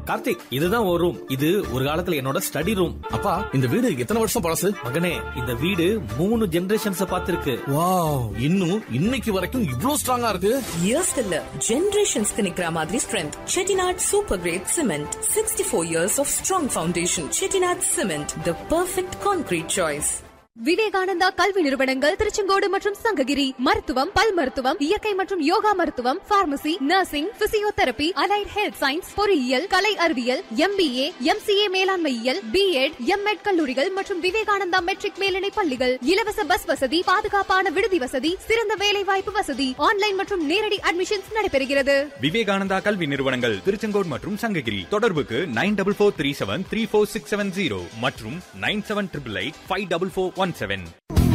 கார்த்திக் இதுதான் ஒரு ரூம் இது ஒரு காலத்துல என்னோட ஸ்டடி ரூம் அப்பா இந்த வீடு எத்தனை வருஷம் பழசு மகனே இந்த வீடு மூணு ஜெனரேஷன்ஸ் பார்த்திருக்கு வாவ் இன்னும் இன்னைக்கு வரைக்கும் இவ்ளோ ஸ்ட்ராங்கா இருக்கு இயர்ஸ் இல்ல ஜெனரேஷன்ஸ்க்கு நிக்கிற மாதிரி strength Chettinad super great cement sixty four years of strong foundation Chettinad cement the perfect concrete choice Vivekananda கல்வி நிறுவனங்கள் திருச்செங்கோடு மற்றும் சங்ககிரி மருத்துவம் பல் மருத்துவம் இயற்கை மற்றும் யோகா மருத்துவம் pharmacy nursing physiotherapy allied health science பொறியியல் கலை அறிவியல் எம்பிஏ எம்சிஏ மேலாண்மையியல் பிஎட் எம்எட் கல்லூரிகள் மற்றும் விவேகானந்தா மெட்ரிக் மேல்நிலை பள்ளிகள் இலவச பஸ் வசதி பாதுகாப்பான விடுதி வசதி சிறந்த வேலை வாய்ப்பு வசதி ஆன்லைன் மற்றும் நேரடி அட்மிஷன்ஸ் நடைபெறுகிறது விவேகானந்தா கல்வி நிறுவனங்கள் திருச்செங்கோடு மற்றும் சங்ககிரி தொடர்புக்கு nine double four three seven three four six seven zero மற்றும் nine seven triple eight five double four one seven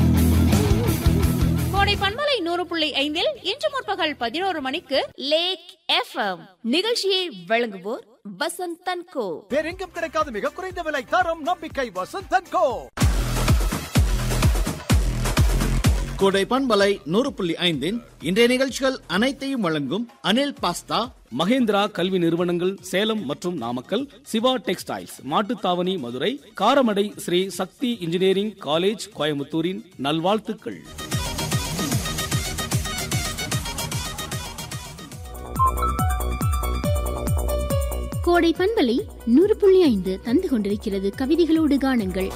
Kodai பண்பலை நூறு புள்ளி ஐந்தில் இன்று முற்பகல் பதினோரு மணிக்கு லேக் எஃப்எம் நிகழ்ச்சியை வழங்குவோர் வசந்த் தன்கோ வேறெங்கும் கிடைக்காத மிக குறைந்த விலை தரம் நம்பிக்கை வசந்தன் கோ கோடை பண்பலை நூறு புள்ளி ஐந்தின் இன்றைய நிகழ்ச்சிகள் அனைத்தையும் வழங்கும் அனில் பாஸ்தா மகேந்திரா கல்வி நிறுவனங்கள் சேலம் மற்றும் Namakkal Siva textiles Mattuthavani Madurai Karamadai Sri Sakthi engineering college கோயம்புத்தூரின் நல்வாழ்த்துக்கள் கோடை பண்பலை நூறு புள்ளி ஐந்து தந்து கொண்டிருக்கிறது கவிதைகளோடு காணுங்கள்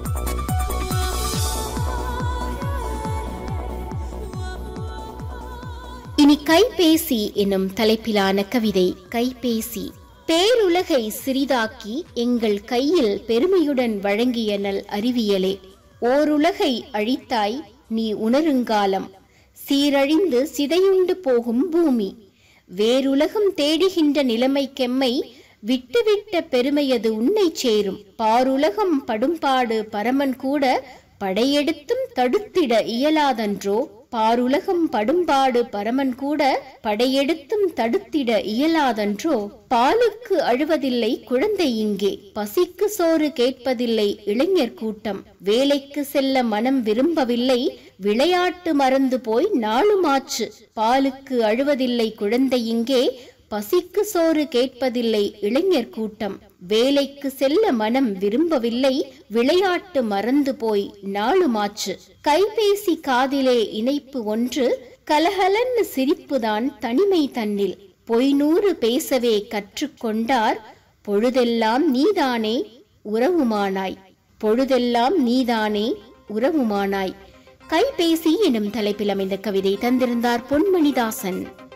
இனி கைபேசி என்னும் தலைப்பிலான கவிதை கைபேசி பேருலகை சிறிதாக்கி எங்கள் கையில் பெருமையுடன் வழங்கிய நல் அறிவியலே ஓருலகை அழித்தாய் நீ உணருங்காலம் சீரழிந்து சிதையுண்டு போகும் பூமி வேறுலகம் தேடுகின்ற நிலைமை கெம்மை விட்டுவிட்ட பெருமையது உன்னை சேரும் பாருலகம் படும்பாடு பரமன் கூட படையெடுத்தும் தடுத்திட இயலாதன்றோ பாருலகம் படும்பாடு பரமன் கூட படையெடுத்தும் தடுத்திட இயலாதன்றோ பாலுக்கு அழுவதில்லை குழந்தை இங்கே பசிக்கு சோறு கேட்பதில்லை இளைஞர் கூட்டம் வேலைக்கு செல்ல மனம் விரும்பவில்லை விளையாட்டு மறந்து போய் நாளுமாச்சு பாலுக்கு அழுவதில்லை குழந்தை இங்கே பசிக்கு சோறு கேட்பதில்லை இளைஞர் கூட்டம் வேலைக்கு செல்ல மனம் விரும்பவில்லை விளையாட்டு மறந்து போய் நாளுமாச்சு கைபேசி காதிலே இணைப்பு ஒன்று கலகலன்னு சிரிப்புதான் தனிமை தன்னில் பொய்நூறு பேசவே கற்றுக்கொண்டார் பொழுதெல்லாம் நீதானே உறவுமானாய் பொழுதெல்லாம் நீதானே உறவுமானாய் கைபேசி எனும் தலைப்பில் அமைந்த கவிதை தந்திருந்தார் பொன்மணிதாசன்